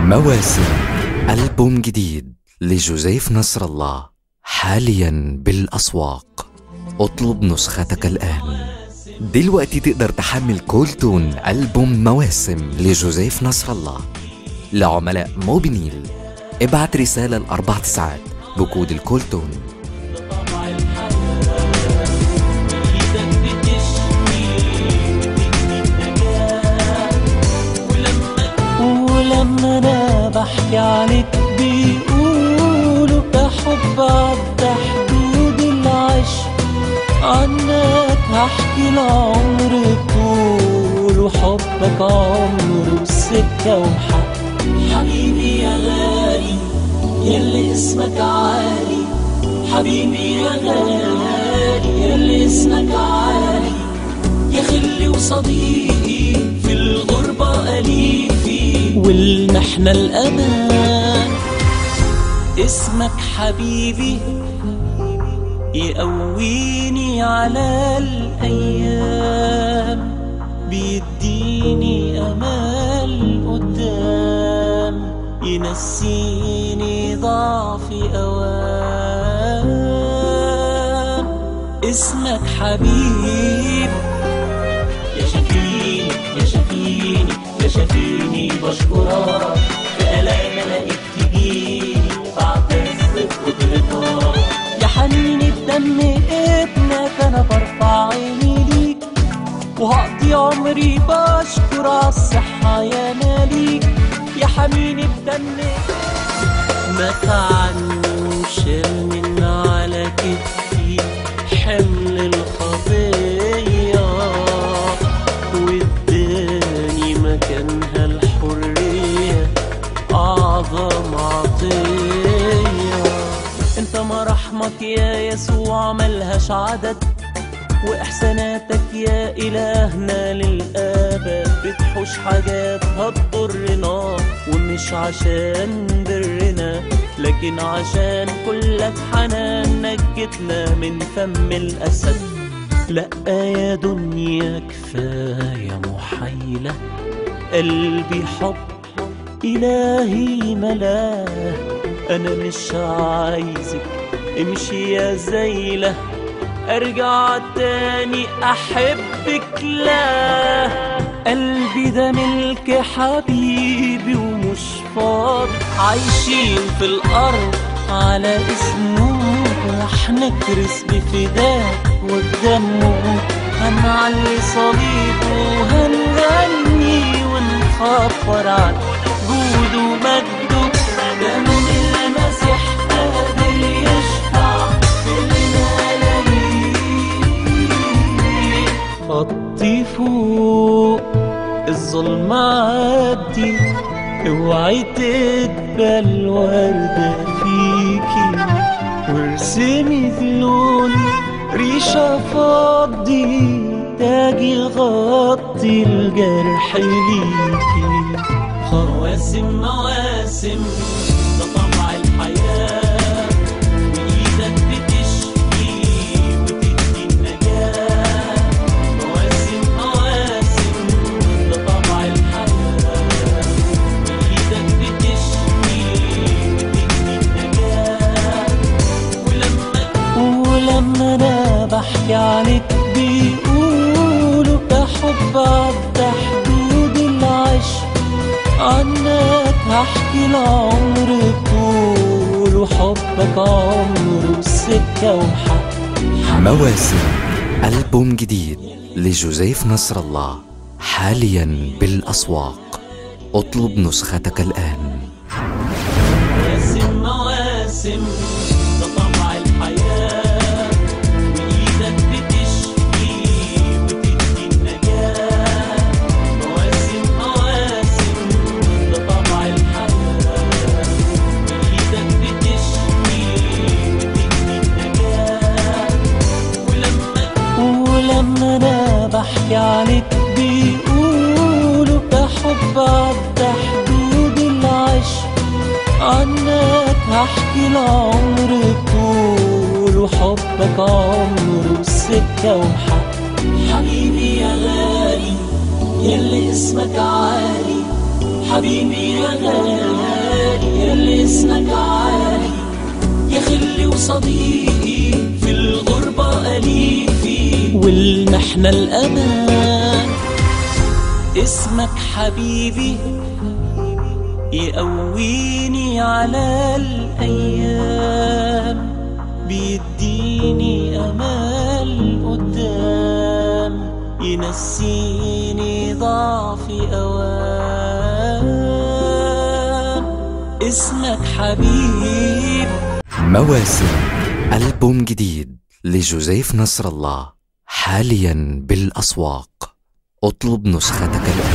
مواسم ألبوم جديد لجوزيف نصر الله حاليا بالأسواق اطلب نسختك الآن دلوقتي تقدر تحمل كول تون ألبوم مواسم لجوزيف نصر الله لعملاء موبينيل ابعت رسالة لأربع تسعات بكود الكول تون ولما انا بحكي عليك بيقولوا ده حب عدى حدود العشق عنك هحكي العمر طول وحبك عمر وسكة وحق حبيبي يا غالي يلي اسمك عالي حبيبي يا غالي يلي اسمك عالي يا خلي وصديقي في الغربة أليفي والمحنة الأمان اسمك حبيبي يقويني على الأيام بيديني أمل قدام ينسيني ضعفي أوام اسمك حبيب يا شفيني يا شفيني يا شفيني بشكرك بألام لقيت تجيني بعتز بقدرتك يا حنين الدم ابنك انا برفع عيني ليك وهقضي عمري بشكر على الصحة يا ماليك يا حميني بدم ما تعنوش من على كتفي حمل الخطية واداني مكانها الحرية أعظم عطية انت مراحمك يا يسوع ملهاش عدد واحساناتك يا الهنا للابد بتحوش حاجات هتضرنا ومش عشان برنا لكن عشان كلك حنان نجتنا من فم الاسد لا يا دنيا كفايه محيله قلبي حب إلهي ملاه أنا مش عايزك امشي يا زيلة أرجع تاني أحبك لا قلبي ده ملك حبيبي ومش فاضي عايشين في الأرض على اسمه رح نكرس بفداك وبدمه هنعلي صليبه وهنغني ونخبر عن جوده ومجده دم المسيح قادر يشفع في خطي فوق الظلم عدي اوعي تقبل وردة فيكي وارسمي في لوني ريشة فضي تاجي غطي الجرح ليكي مواسم مواسم ده طبع الحياة وإيدك بتشفي وتدي النجاة مواسم مواسم ده طبع الحياة وإيدك بتشفي وتدي النجاة ولما ولما أنا بحكي عليك بيقولوا ده حب عدى حدود العشق عنك هحكي العمر طول وحبك عمر وسكة وحق مواسم ألبوم جديد لجوزيف نصر الله حاليا بالأسواق اطلب نسختك الآن مواسم مواسم ده طبع الحياة وإيدك بتشفي وتدي النجاة مواسم مواسم ده طبع الحياة وإيدك بتشفي وتدي النجاة ولما ولما أنا بحكي عليك بيقولوا ده حب عدى حدود العشق عنك هحكي العمر طول وحبك عمر وسكة وحق حبيبي يا غالي يلي اسمك عالي حبيبي يا غالي قال اسمك عالي يا خلي وصديقي في الغربة أليفي والمحنة الأمان اسمك حبيبي يقويني على الأيام بيديني أمل قدام ينسيني ضعفي أوام اسمك حبيب مواسم ألبوم جديد لجوزيف نصر الله حاليا بالأسواق اطلب نسختك الآن